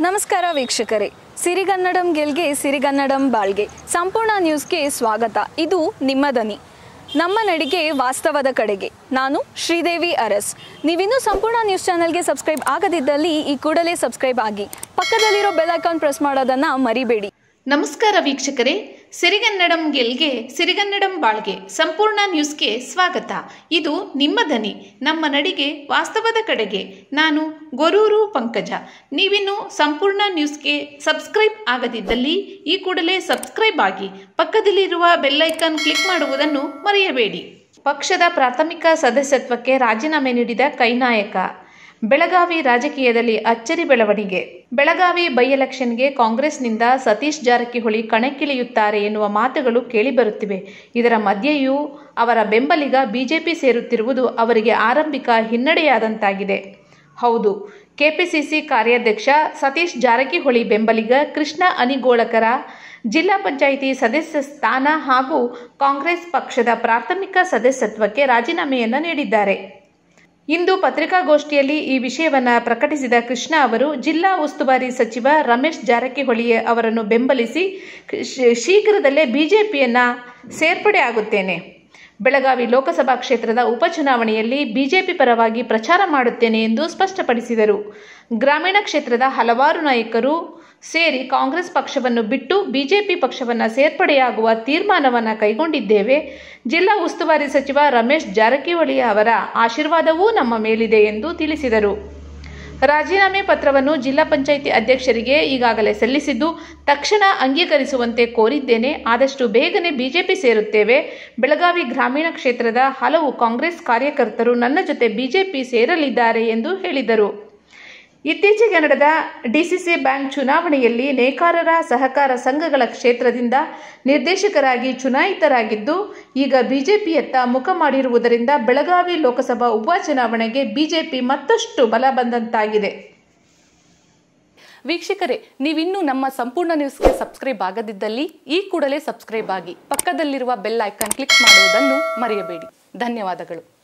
ನಮಸ್ಕಾರ ವೀಕ್ಷಕರೇ ಸಿರಿಗನ್ನಡಂ ಗೆಲ್ಗೆ ಸಿರಿಗನ್ನಡಂ ಬಾಳ್ಗೆ ಸಂಪೂರ್ಣ ನ್ಯೂಸ್ಗೆ ಸ್ವಾಗತ ಇದು ನಿಮ್ಮ ದನಿ ನಮ್ಮ ನಡಿಗೆ ವಾಸ್ತವದ ಕಡೆಗೆ ನಾನು ಶ್ರೀದೇವಿ ಅರಸ್ ನೀವಿನ್ನೂ ಸಂಪೂರ್ಣ ನ್ಯೂಸ್ ಚಾನೆಲ್ಗೆ ಸಬ್ಸ್ಕ್ರೈಬ್ ಆಗದಿದ್ದಲ್ಲಿ ಈ ಕೂಡಲೇ ಸಬ್ಸ್ಕ್ರೈಬ್ ಆಗಿ ಪಕ್ಕದಲ್ಲಿರೋ ಬೆಲ್ ಐಕಾನ್ ಪ್ರೆಸ್ ಮಾಡೋದನ್ನು ಮರಿಬೇಡಿ ನಮಸ್ಕಾರ ವೀಕ್ಷಕರೇ ಸಿರಿಗನ್ನಡಂ ಗೆಲ್ಗೆ ಸಿರಿಗನ್ನಡಂ ಬಾಳ್ಗೆ ಸಂಪೂರ್ಣ ನ್ಯೂಸ್ಗೆ ಸ್ವಾಗತ ಇದು ನಿಮ್ಮ ದನಿ ನಮ್ಮ ನಡಿಗೆ ವಾಸ್ತವದ ಕಡೆಗೆ ನಾನು ಗೊರೂರು ಪಂಕಜ ನೀವಿನ್ನು ಸಂಪೂರ್ಣ ನ್ಯೂಸ್ಗೆ ಸಬ್ಸ್ಕ್ರೈಬ್ ಆಗದಿದ್ದಲ್ಲಿ ಈ ಕೂಡಲೇ ಸಬ್ಸ್ಕ್ರೈಬ್ ಆಗಿ ಪಕ್ಕದಲ್ಲಿರುವ ಬೆಲ್ಲೈಕನ್ ಕ್ಲಿಕ್ ಮಾಡುವುದನ್ನು ಮರೆಯಬೇಡಿ ಪಕ್ಷದ ಪ್ರಾಥಮಿಕ ಸದಸ್ಯತ್ವಕ್ಕೆ ರಾಜೀನಾಮೆ ನೀಡಿದ ಕೈನಾಯಕ ಬೆಳಗಾವಿ ರಾಜಕೀಯದಲ್ಲಿ ಅಚ್ಚರಿ ಬೆಳವಣಿಗೆ ಬೆಳಗಾವಿ ಬೈ ಎಲೆಕ್ಷನ್ಗೆ ಕಾಂಗ್ರೆಸ್ನಿಂದ ಸತೀಶ್ ಜಾರಕಿಹೊಳಿ ಕಣಕ್ಕಿಳಿಯುತ್ತಾರೆ ಎನ್ನುವ ಮಾತುಗಳು ಕೇಳಿಬರುತ್ತಿವೆ ಇದರ ಮಧ್ಯೆಯೂ ಅವರ ಬೆಂಬಲಿಗ ಬಿಜೆಪಿ ಸೇರುತ್ತಿರುವುದು ಅವರಿಗೆ ಆರಂಭಿಕ ಹಿನ್ನಡೆಯಾದಂತಾಗಿದೆ ಹೌದು ಕೆಪಿಸಿಸಿ ಕಾರ್ಯಾಧ್ಯಕ್ಷ ಸತೀಶ್ ಜಾರಕಿಹೊಳಿ ಬೆಂಬಲಿಗ ಕೃಷ್ಣ ಅನಿಗೋಳಕರ ಜಿಲ್ಲಾ ಪಂಚಾಯಿತಿ ಸದಸ್ಯ ಸ್ಥಾನ ಹಾಗೂ ಕಾಂಗ್ರೆಸ್ ಪಕ್ಷದ ಪ್ರಾಥಮಿಕ ಸದಸ್ಯತ್ವಕ್ಕೆ ರಾಜೀನಾಮೆಯನ್ನು ನೀಡಿದ್ದಾರೆ ಇಂದು ಪತ್ರಿಕಾಗೋಷ್ಠಿಯಲ್ಲಿ ಈ ವಿಷಯವನ್ನು ಪ್ರಕಟಿಸಿದ ಕೃಷ್ಣ ಅವರು ಜಿಲ್ಲಾ ಉಸ್ತುವಾರಿ ಸಚಿವ ರಮೇಶ್ ಜಾರಕಿಹೊಳಿ ಅವರನ್ನು ಬೆಂಬಲಿಸಿ ಶೀ- ಶೀಘ್ರದಲ್ಲೇ ಬಿಜೆಪಿಯನ್ನ ಸೇರ್ಪಡೆ ಆಗುತ್ತೇನೆ ಬೆಳಗಾವಿ ಲೋಕಸಭಾ ಕ್ಷೇತ್ರದ ಉಪಚುನಾವಣೆಯಲ್ಲಿ ಬಿಜೆಪಿ ಪರವಾಗಿ ಪ್ರಚಾರ ಮಾಡುತ್ತೇನೆ ಎಂದು ಸ್ಪಷ್ಟಪಡಿಸಿದರು ಗ್ರಾಮೀಣ ಕ್ಷೇತ್ರದ ಹಲವಾರು ನಾಯಕರು ಸೇರಿ ಕಾಂಗ್ರೆಸ್ ಪಕ್ಷವನ್ನು ಬಿಟ್ಟು ಬಿಜೆಪಿ ಪಕ್ಷವನ್ನು ಸೇರ್ಪಡೆಯಾಗುವ ತೀರ್ಮಾನವನ್ನು ಕೈಗೊಂಡಿದ್ದೇವೆ ಜಿಲ್ಲಾ ಉಸ್ತುವಾರಿ ಸಚಿವ ರಮೇಶ್ ಜಾರಕಿಹೊಳಿ ಅವರ ಆಶೀರ್ವಾದವೂ ನಮ್ಮ ಮೇಲಿದೆ ಎಂದು ತಿಳಿಸಿದರು ರಾಜೀನಾಮೆ ಪತ್ರವನ್ನು ಜಿಲ್ಲಾ ಪಂಚಾಯಿತಿ ಅಧ್ಯಕ್ಷರಿಗೆ ಈಗಾಗಲೇ ಸಲ್ಲಿಸಿದ್ದು ತಕ್ಷಣ ಅಂಗೀಕರಿಸುವಂತೆ ಕೋರಿದ್ದೇನೆ ಆದಷ್ಟು ಬೇಗನೆ ಬಿಜೆಪಿ ಸೇರುತ್ತೇವೆ ಬೆಳಗಾವಿ ಗ್ರಾಮೀಣ ಕ್ಷೇತ್ರದ ಹಲವು ಕಾಂಗ್ರೆಸ್ ಕಾರ್ಯಕರ್ತರು ನನ್ನ ಜೊತೆ ಬಿಜೆಪಿ ಸೇರಲಿದ್ದಾರೆ ಎಂದು ಹೇಳಿದರು ಇತ್ತೀಚೆಗೆ ನಡೆದ ಡಿಸಿಸಿ ಬ್ಯಾಂಕ್ ಚುನಾವಣೆಯಲ್ಲಿ ನೇಕಾರರ ಸಹಕಾರ ಸಂಘಗಳ ಕ್ಷೇತ್ರದಿಂದ ನಿರ್ದೇಶಕರಾಗಿ ಚುನಾಯಿತರಾಗಿದ್ದು ಈಗ ಬಿಜೆಪಿಯತ್ತ ಮುಖ ಮಾಡಿರುವುದರಿಂದ ಬೆಳಗಾವಿ ಲೋಕಸಭಾ ಉಪಚುನಾವಣೆಗೆ ಬಿಜೆಪಿ ಮತ್ತಷ್ಟು ಬಲ ಬಂದಂತಾಗಿದೆ ವೀಕ್ಷಕರೇ ನೀವಿನ್ನೂ ನಮ್ಮ ಸಂಪೂರ್ಣ ನ್ಯೂಸ್ಗೆ ಸಬ್ಸ್ಕ್ರೈಬ್ ಆಗದಿದ್ದಲ್ಲಿ ಈ ಕೂಡಲೇ ಸಬ್ಸ್ಕ್ರೈಬ್ ಆಗಿ ಪಕ್ಕದಲ್ಲಿರುವ ಬೆಲ್ ಐಕಾನ್ ಕ್ಲಿಕ್ ಮಾಡುವುದನ್ನು ಮರೆಯಬೇಡಿ ಧನ್ಯವಾದಗಳು